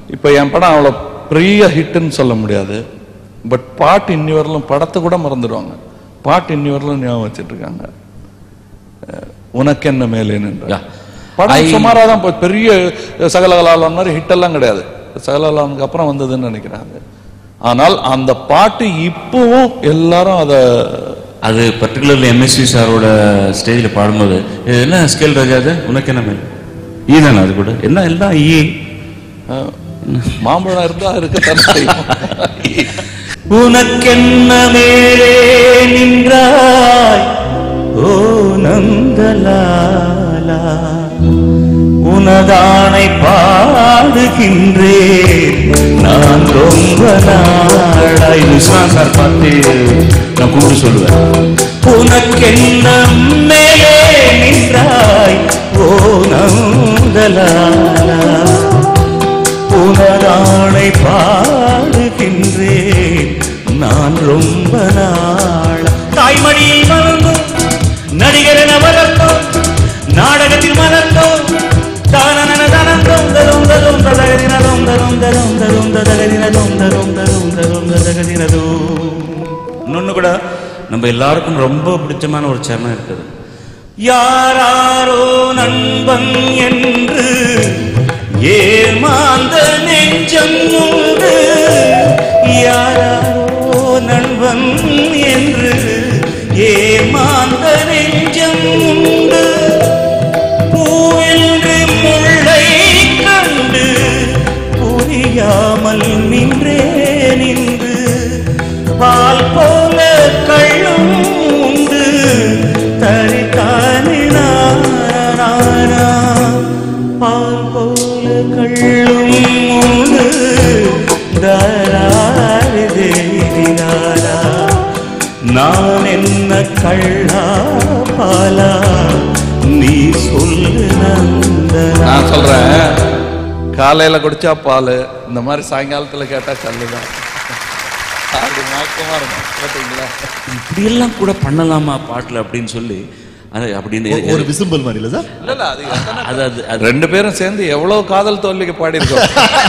இப்போ என் படம் அவ்வளோ பெரிய ஹிட்டுன்னு சொல்ல முடியாது பட் பாட்டு இன்னி வரலும் படத்தை கூட மறந்துடுவாங்க பாட்டு இன்னி வரலும் ஞாபகம் வச்சுட்டு இருக்காங்க அஹ், உனக்கு என்ன மேலேன்னு Yeah. படம் I- சுமாராக தான் போய் பெரிய சகலகலாலம் மாதிரி ஹிட் எல்லாம் கிடையாது சகலகலானுக்கு அப்புறம் வந்ததுன்னு நினைக்கிறாங்க ஆனால் அந்த பாட்டு இப்பவும் எல்லாரும் அதை அது பர்டிகுலர்லி எம்எஸ்வி சாரோட ஸ்டேஜில் பாடும்போது இது என்ன ஸ்கேல் ராஜா அது உனக்கு என்ன மேல் ஈ தானே அது கூட என்ன எல்லாம் ஈ அஹ், மாம்பழம் இருந்தா இருக்கத்தானே செய்யும் உனக்கென்ன மேலே நின்றாய் ஓ நந்தலாலா உனதானை பாடுகின்றேன் நான் ரொம்ப நாளாய் விஸ்வான் சார் பார்த்து நான் கூப்பிட்டு சொல்லுவேன் உனக்கென்ன மேலே நின்றாய் ஓ நந்தலாலா புனராணை பாடுகின்றேன் நான் ரொம்ப நாள் தாய்மடியில் மலர்ந்தோம் நடிகர் என வளர்ந்தோம் நாடகத்தில் மலர்ந்தோம் தானன தனந்தோம் தரும் தரும் ததகதினதும் தரும் தரும் தரும் ததகதினதும் தரும் தரும் தரும் ததகதினதும் இன்னொன்னு கூட நம்ம எல்லாருக்கும் ரொம்ப பிடிச்சமான ஒரு சரணம் இருக்குது யாராரோ நண்பன் என்று ஏமாந்த நெஞ்சம் உண்டு யாராரோ நண்பன் என்று ஏமாந்த நெஞ்சம் உண்டு பூவென்று முள்ளை கண்டு புரியாமல் நின்றே நின்று பால் போல கள்ளும் உண்டு தரித்தானே நானா பால் போல கள்ளும் உண்டு தாராறு தேவினாரா நான் என்ன கள்ளா பாலா நீ சொல்லு நந்தனா நான் சொல்றேன் காலையில குடிச்சா பால் இந்த மாதிரி சாயங்காலத்துல கேட்டா கல்லுதான் அப்படி மயக்கமா இருக்கும் கேட்டீங்களா இப்படியெல்லாம் கூட பண்ணலாமா பாட்டுல அப்படின்னு சொல்லி அது அப்படின்னு ஒரு- ஒரு விசும்பல் மாதிரி இல்ல சார் இல்ல இல்ல அது எத்தனை- அது அது அது ரெண்டு பேரும் சேர்ந்து எவ்வளவு காதல் தோல்விக்கு பாடியிருக்கோம்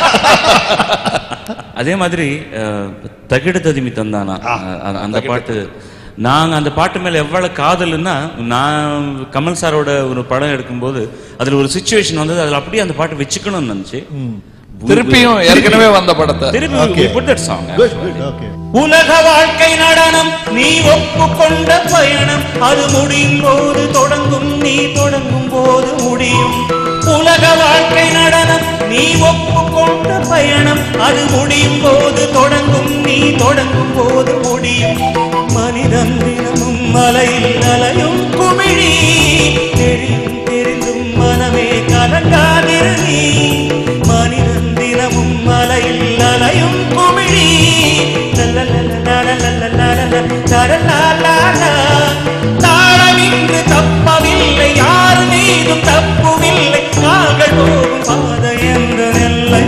அதே மாதிரி அஹ், தகிட ததிமி தந்தானா அஹ், அந்த பாட்டு நாங்க அந்த பாட்டு மேல எவ்வளவு காதல்னா நான் கமல் சாரோட ஒரு படம் எடுக்கும்போது அதுல ஒரு சுச்சுவேஷன் வந்தது அதுல அப்படியே அந்த பாட்டு வச்சுக்கணும்னு நினைச்சு திருப்பியும் ஏற்கனவே வந்த படத்தை திருப்பி Okay. we put that song, good actually. Good okay உலக வாழ்க்கை நடனம் நீ ஒப்புக்கொண்ட பயணம் அது முடியும் போது தொடங்கும் நீ தொடங்கும் போது முடியும் உலக வாழ்க்கை நடனம் நீ ஒப்புக்கொண்ட பயணம் அது முடியும் போது தொடங்கும் நீ தொடங்கும் போது முடியும் மனிதன் தினமும் மலையில் அலையும் குமிழி தெரியும் தெரிந்தும் மனமே கலங்காதிரு நீ மனிதன் தினமும் மலையில் அலையும் குமிழி தாழமின்று தப்பவில்லை யார் மீதும் தப்புவில்லை நாங்கள் போகும் பாதை என்ற நெல்லை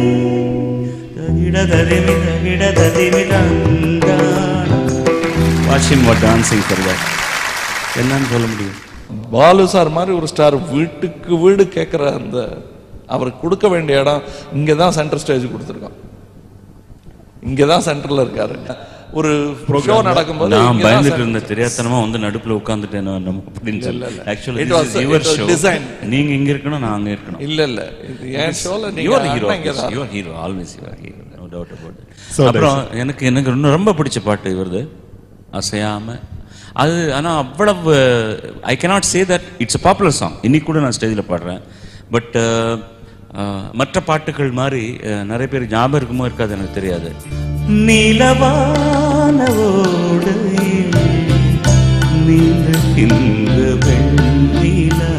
தகிடததிமி தகிடததிமி தந்தானா watch him what dancing for that என்னன்னு சொல்ல முடியும் பாலு சார் மாதிரி ஒரு ஸ்டார் வீட்டுக்கு வீடு கேட்குற அந்த அவருக்கு கொடுக்க வேண்டிய இடம் இங்கே தான் சென்டர் ஸ்டேஜ் கொடுத்துருக்கோம் இங்கே தான் சென்டரில் இருக்காரு ஒரு ஷோ நடக்கும்போது நான் இங்க தான் பயந்துட்டு center- இருந்த தெரியாதனமா வந்து நடுப்புல உட்கார்ந்துட்டேன் நம்ம அப்படின்னு சொல்லி இல்ல, இல்ல. Actually It was- your it was show designed. நீங்க இங்க இருக்கணும் நான் அங்க இருக்கணும் இல்ல இல்ல இது என் ஷோல யுவர் நீங்க ஹீரோ அண்ணன் இங்க தான் your hero always your hero no doubt about So அப்புறம் எனக்கு எனக்கு இன்னும் ரொம்ப பிடிச்ச பாட்டு இவரது அசையாம அது ஆனா அவ்வளவு I cannot say that it's a popular song இன்னைக்கு கூட நான் ஸ்டேஜில் பாடுறேன் பட் மற்ற பாட்டுகள் மாதிரி அஹ், நிறைய பேர் ஞாபகம் இருக்குமோ இருக்காது எனக்கு தெரியாது நீலவான ஓடையில் நீந்துகின்ற வெண்ணிலா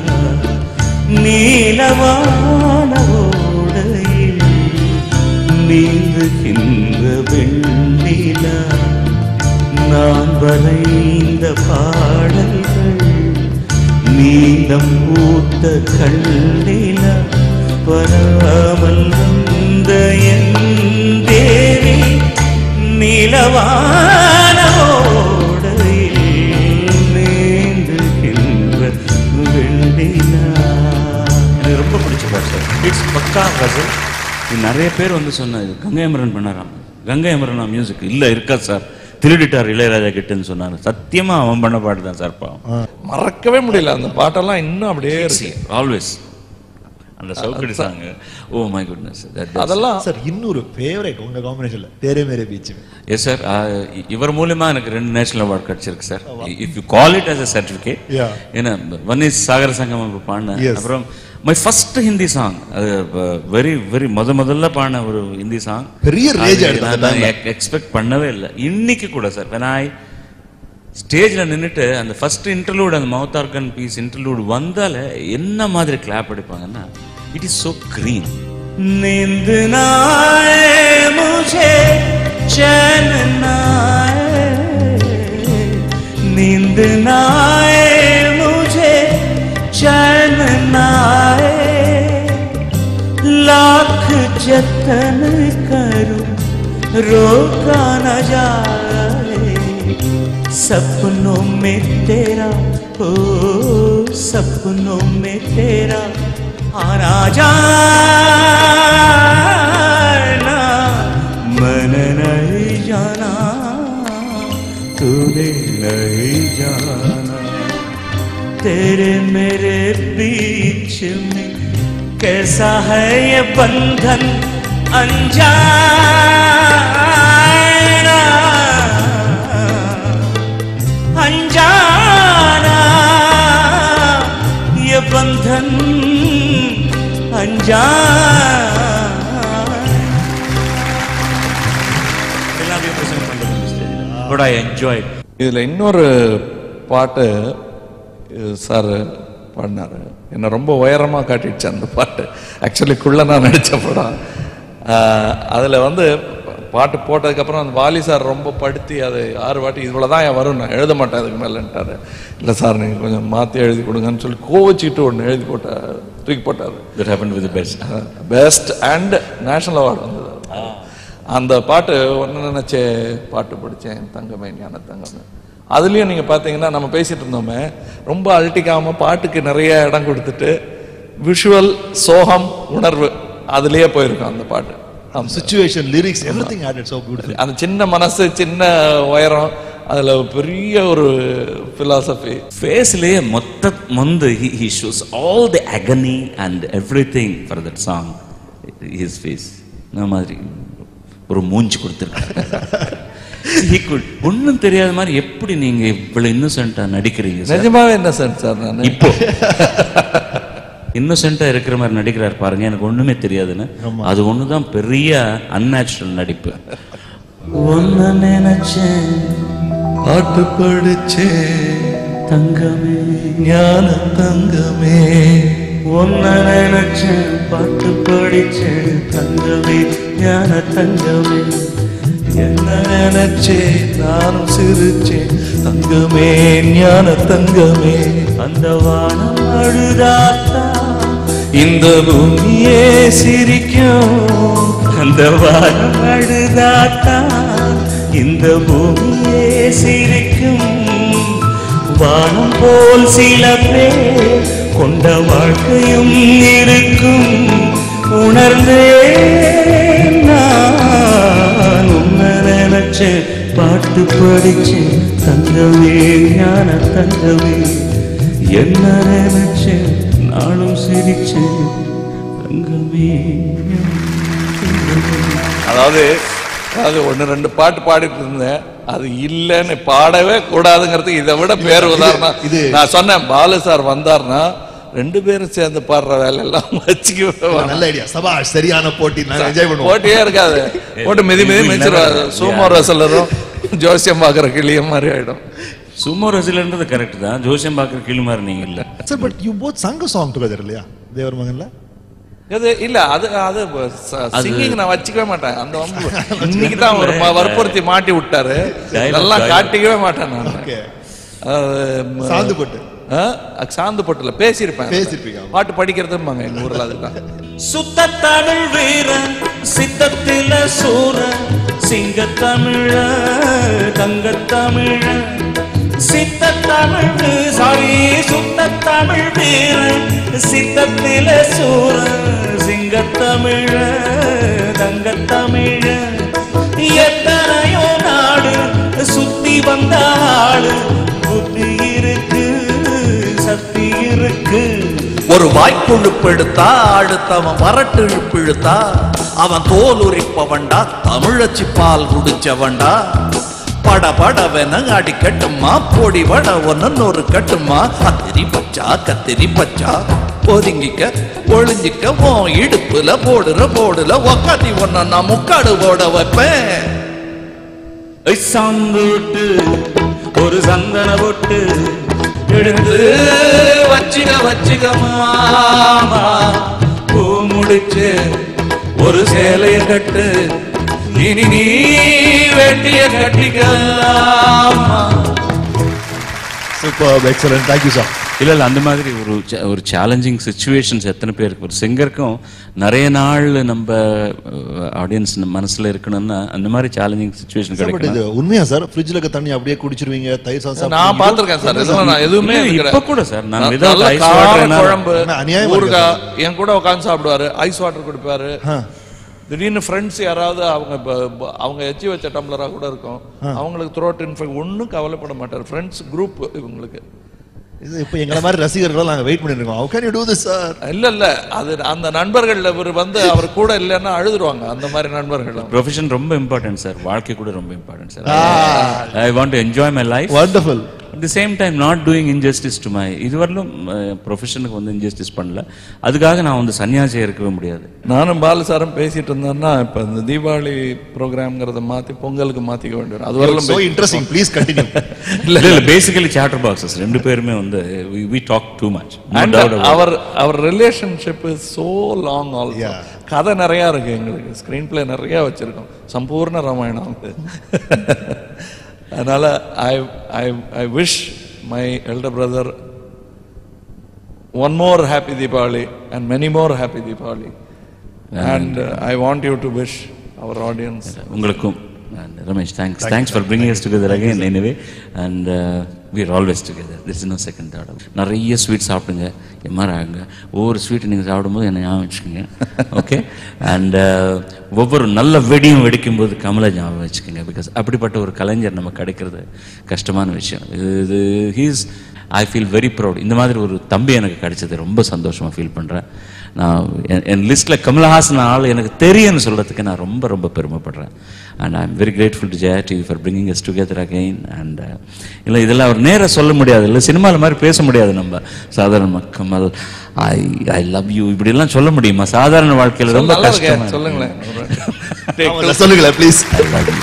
நீலவான ஓடையில் நீந்துகின்ற வெண்ணிலா நான் வரைந்த பாடல்கள் நீலம் பூத்த கண்ணிலா வராமல் வந்த என் தேவி நீலவான ஓடையில் நீந்துகின்ற வெண்ணிலா எனக்கு ரொம்ப பிடிச்ச பாட்டு இட்ஸ் பக்கா கசல் இது நிறைய பேர் வந்து சொன்னாங்க கங்கை அமரன் பண்ணாராம் கங்கை அமரனா மியூசிக் இல்ல இருக்கா சார் திருடிட்டார் இளையராஜா கிட்டன்னு சொன்னாரு சத்தியமா அவன் பண்ண பாட்டு தான் சார் பாவம் மறக்கவே முடியல அந்த பாட்டெல்லாம் இன்னும் அப்படியே இருக்கு ஆல்வேஸ் அந்த சவுக்கடி சாங் ஓ மை குட்னஸ் அதெல்லாம் சார் இன்னொரு ஃபேவரட் உங்க காம்பினேஷன்ல தேரே மேரே பீச் எஸ் சார் இவர் மூலியமா எனக்கு ரெண்டு நேஷனல் அவார்ட் கிடைச்சிருக்கு sir if you call it as a certificate Yeah. ஏன்னா ஒன் இஸ் சாகர சங்கம் இப்போ பாடினேன் Yes. அப்புறம் மை ஃபர்ஸ்ட் ஹிந்தி சாங் அது வெரி வெரி முத முதல்ல பாடின ஒரு ஹிந்தி சாங் பெரிய rage ஆயிடுது அந்த time ல. எக்ஸ்பெக்ட் பண்ணவே இல்லை இன்னைக்கு கூட சார் when I ஸ்டேஜ்ல நின்னுட்டு அந்த ஃபர்ஸ்ட் இன்டர்லூட் அந்த மவுத் ஆர்கன் பீஸ் இன்டர்லூட் வந்தால என்ன மாதிரி கிளாப் அடிப்பாங்கன்னா இட் இஸ் சோ கிரீன் नींद ना आए मुझे चैन ना आए नींद ना आए मुझे चैन ना आए लाख जतन करूं रोका न जाए सपनों में तेरा ओ सपनों में तेरा आना जाना मन नहीं जाना तूने नहीं जाना तेरे मेरे बीच में कैसा है ये बंधन अनजाना अनजाना ये बंधन अनजाना But I enjoyed. இதுல இன்னொரு பாட்டு சார் பாடினாரு என்னை ரொம்ப உயரமா காட்டிடுச்சு அந்த பாட்டு ஆக்சுவலி குள்ள நான் நடிச்ச படம் ஆஹ் அதுல வந்து பாட்டு போட்டதுக்கப்புறம் அந்த வாலி சார் ரொம்ப படுத்தி அது ஆறு வாட்டி இவ்வளோ தான் வரும் நான் எழுத மாட்டேன் அதுக்கு மேலேன்ட்டாரு இல்லை சார் நீங்கள் கொஞ்சம் மாற்றி எழுதி கொடுங்கன்னு சொல்லி கோவச்சிட்டு ஒன்று எழுதி போட்ட தூக்கி போட்டார் That happened with the best. Best and national award வந்தது அந்த பாட்டு ஒன்று நினைச்சே பாட்டு படித்தேன் தங்கமே ஞான தங்கமே அதுலேயும் நீங்கள் பார்த்தீங்கன்னா நம்ம பேசிட்டு இருந்தோமே ரொம்ப அழட்டிக்காம பாட்டுக்கு நிறைய இடம் கொடுத்துட்டு விஷுவல் சோகம் உணர்வு அதுலேயே போயிருக்கோம் அந்த பாட்டு ஆமா. Situation lyrics everything added so beautiful அந்த சின்ன மனசு சின்ன உயரம் அதில் பெரிய ஒரு ஃபிலாசபி ஃபேஸ்லேயே மொத்த மொந்து he shows all the agony and everything for that song his face இந்த மாதிரி ஒரு மூஞ்சி கொடுத்துருக்காரு ஹி குட் ஒன்றும் தெரியாத மாதிரி எப்படி நீங்க இவ்வளவு இன்னசென்ட்டா நடிக்கிறீங்க சார் நிஜமாவே என்ன சார் சார் நான் இப்போ இன்னசென்ட்டா இருக்கிற மாதிரி நடிக்கிறார் பாருங்க எனக்கு ஒண்ணுமே தெரியாதுன்னு அது ஒண்ணுதான் பெரிய அன்நேச்சுரல் நடிப்பு ஒன்னு நினைச்சேன் பாட்டு படிச்சேன் தங்கமே ஞான தங்கமே ஒன்ன நினைச்சேன் பாட்டு படிச்சேன் தங்கமே ஞான தங்கமே என்ன நினைச்சே நானும் சிரிச்சேன் தங்கமே ஞான தங்கமே அந்த வானம் அழுதாத்தா இந்த பூமியே சிரிக்கும் அந்த வானம் அழுதாத்தா இந்த பூமியே சிரிக்கும் வானம் போல் சில பேர் கொண்ட வாழ்க்கையும் இருக்கும் உணர்ந்தேன் நான் உன்னை நினைச்சேன் பாட்டு படிச்சேன் தங்கமே ஞான தங்கமே என்ன நினைச்சேன் நானும் சிரிச்சேன் தங்கமே அதாவது அதாவது ஒன்று ரெண்டு பாட்டு பாடிட்டு இருந்தேன் அது இல்லைன்னு பாடவே கூடாதுங்கிறதுக்கு இதை விட பேர் உதாரணம் இது- நான் சொன்னேன் பாலு சார் வந்தார்னா ரெண்டு பேரும் சேர்ந்து பாடுற வேலையெல்லாம் வச்சுக்கவே நல்ல ஐடியா சபாஷ் சரியான போட்டி நான் என்ஜாய் பண்ணுவோம் போட்டியே இருக்காது போட்டு மிதி மிதி மிதிச்சிருவாரு சூமோ ரசலரும் ஜோசியம் பார்க்குற கிளியும் மாதிரி ஆயிடும் சும்மா ரசிலன்றது கரெக்ட் தான் ஜோசியம் பார்க்குற கீழ் மாதிரி நீங்க இல்ல sir but you both sang song together இல்லையா தேவர் மகன்ல இது இல்ல அது அது சிங்கிங் நான் வச்சுக்கவே மாட்டேன் அந்த வம்பு இன்னைக்கு தான் ஒரு ம- வற்புறுத்தி மாட்டி விட்டாரு Dialogue, இதெல்லாம் dialogue. காட்டிக்கவே மாட்டேன் நான் ஓகே அதாவது, ம- சாந்து போட்டு ஆ? அது சாந்து போட்டுல பேசியிருப்பேன் பேசியிருப்பீங்க, ஆமா. பாட்டு படிக்கிறதும்பாங்க எங்க ஊர்ல அதுதான் சுத்த தமிழ் வீரன் சித்தத்தில சூர சிங்க தமிழ தங்க தமிழ சித்த தமிழ் சாரி சுத்த தமிழ் வீரன் சித்தத்தில சூர சிங்க சிங்கத்தமிழ தங்கத்தமிழ எத்தனையோ நாடு சுத்தி வந்த ஆளு புத்தி இருக்கு சக்தி இருக்கு ஒரு வாய்ப்புழுப்பு எடுத்தா அடுத்தவன் வரட்டு இழுப்பு இழுத்தா அவன் தோல் உரிப்பவன்டா தமிழச்சி பால் குடிச்சவன்டா பட படவென அடி கட்டுமா பொடி வட ஒன்னு ஒரு கட்டுமா கத்திரி பச்சா கத்திரி பச்சா ஒதுங்கிக்க ஒளிஞ்சிக்க ஓ இடுப்புல போடுற போடுல உக்காத்தி ஒன்ன நான் முக்காடு போட வைப்பேன் சாந்து விட்டு ஒரு சந்தன பொட்டு எடுத்து வச்சிக வச்சிக மாமா பூ முடிச்சு ஒரு சேலைய கட்டு இனி நீ வேண்டிய கட்டிக்கலாமா சூப்பர் எக்ஸலன்ட் தேங்க்யூ சார் இல்ல இல்ல அந்த மாதிரி ஒரு cha- ஒரு சேலஞ்சிங் சுச்சுவேஷன்ஸ் எத்தனை பேருக்கு ஒரு சிங்கருக்கும் நிறைய நாள் நம்ம ஆடியன்ஸ் மனசுல இருக்கணும்னா அந்த மாதிரி சேலஞ்சிங் சுச்சுவேஷன் பட் கிடைக்கும் இது உண்மையா சார் ஃப்ரிட்ஜ்ல இருக்க தண்ணி அப்படியே குடிச்சிருவீங்க தயிர் சாதம் நான் சாப்பிடுவீங்க? பார்த்திருக்கேன் சார் இதெல்லாம் நான் எதுவுமே இல்ல, எடுக்கல. இப்ப கூட சார், நான் ந- without நல்ல ice கார water னால- குழம்பு என்ன அநியாயமா இருக்கு ஊறுகாய் என் கூட உட்காந்து சாப்பிடுவாரு ஐஸ் வாட்டர் குடிப்பாரு திடீர்னு ஃப்ரெண்ட்ஸ் யாராவது அவங்க ப- ப- அவங்க எச்சி வச்ச டம்ளரா கூட இருக்கும் அவங்களுக்கு த்ரோட் இன்ஃபெக்ட் ஒன்றும் கவலைப்பட மாட்டார் ஃப்ரெண்ட்ஸ் குரூப் இவங்களுக்கு இது இப்போ எங்களை மாதிரி ரசிகர்கள் நாங்க வெயிட் பண்ணிட்டு இருக்கோம் how can you do this sir இல்ல இல்ல அது அந்த நண்பர்கள் இவர் வந்து அவர் கூட இல்லைன்னா அழுதுருவாங்க அந்த மாதிரி நண்பர்கள் ப்ரொஃபஷன் ரொம்ப இம்பார்ட்டன்ட் சார் வாழ்க்கை கூட ரொம்ப important sir I want to enjoy my life wonderful at the same time not doing injustice to my இதுவரையிலும் ப்ரொஃபஷனுக்கு வந்து இன்ஜஸ்டிஸ் பண்ணல அதுக்காக நான் வந்து சன்னியாசியாக இருக்கவே முடியாது நானும் பாலசாரம் பேசிட்டு இருந்தேன்னா இப்ப இந்த தீபாவளி ப்ரோக்ராம்ங்கிறத மாத்தி பொங்கலுக்கு மாத்திக்க வேண்டியது அது வரலும் so interesting ப்ளீஸ் கண்டினியூ இல்ல இல்ல பேசிக்கலி சாட்டர் பாக்ஸஸ் ரெண்டு பேருமே வந்து we talk too much And our our relationship is so long also Yeah. கதை நிறைய இருக்கு எங்களுக்கு ஸ்கிரீன் பிளே நிறைய வச்சிருக்கோம் சம்பூர்ண ராமாயணம் வந்து அதனால I I I wish my elder brother one more happy Deepavali and many more happy Deepavali and I want you to wish our audience உங்களுக்கும் and Ramesh thanks thanks for bringing us together again anyway and we are always together there is no second thought நிறைய sweet சாப்பிடுங்க என் மாதிரி ஆகுங்க ஒவ்வொரு sweet நீங்கள் சாப்பிடும்போது என்னை ஞாபகம் வச்சுக்கோங்க ஓகே அண்ட் ஒவ்வொரு நல்ல வெடியும் வெடிக்கும்போது கமலை ஞாபகம் வச்சுக்கோங்க பிகாஸ் அப்படிப்பட்ட ஒரு கலைஞர் நமக்கு கிடைக்கிறது கஷ்டமான விஷயம் இது he's I feel very proud இந்த மாதிரி ஒரு தம்பி எனக்கு கிடைச்சது ரொம்ப சந்தோஷமாக ஃபீல் பண்ணுறேன் நான் என்- என் லிஸ்ட்டில் கமலஹாசன் ஆள் எனக்கு தெரியும்னு சொல்கிறதுக்கு நான் ரொம்ப ரொம்ப பெருமைப்படுறேன் and I am very grateful to Jaya TV for bringing us together again and இல்லை இதெல்லாம் அவர் நேராக சொல்ல முடியாது இல்லை சினிமாவில் மாதிரி பேச முடியாது நம்ம சாதாரண Kamal I I love you இப்படிலாம் சொல்ல முடியுமா சாதாரண வாழ்க்கையில் ரொம்ப நல்லா இருக்கே கஷ்டம் சொல்லுங்களேன் சொல்லுங்களேன் ப்ளீஸ் ஐ லவ் யூ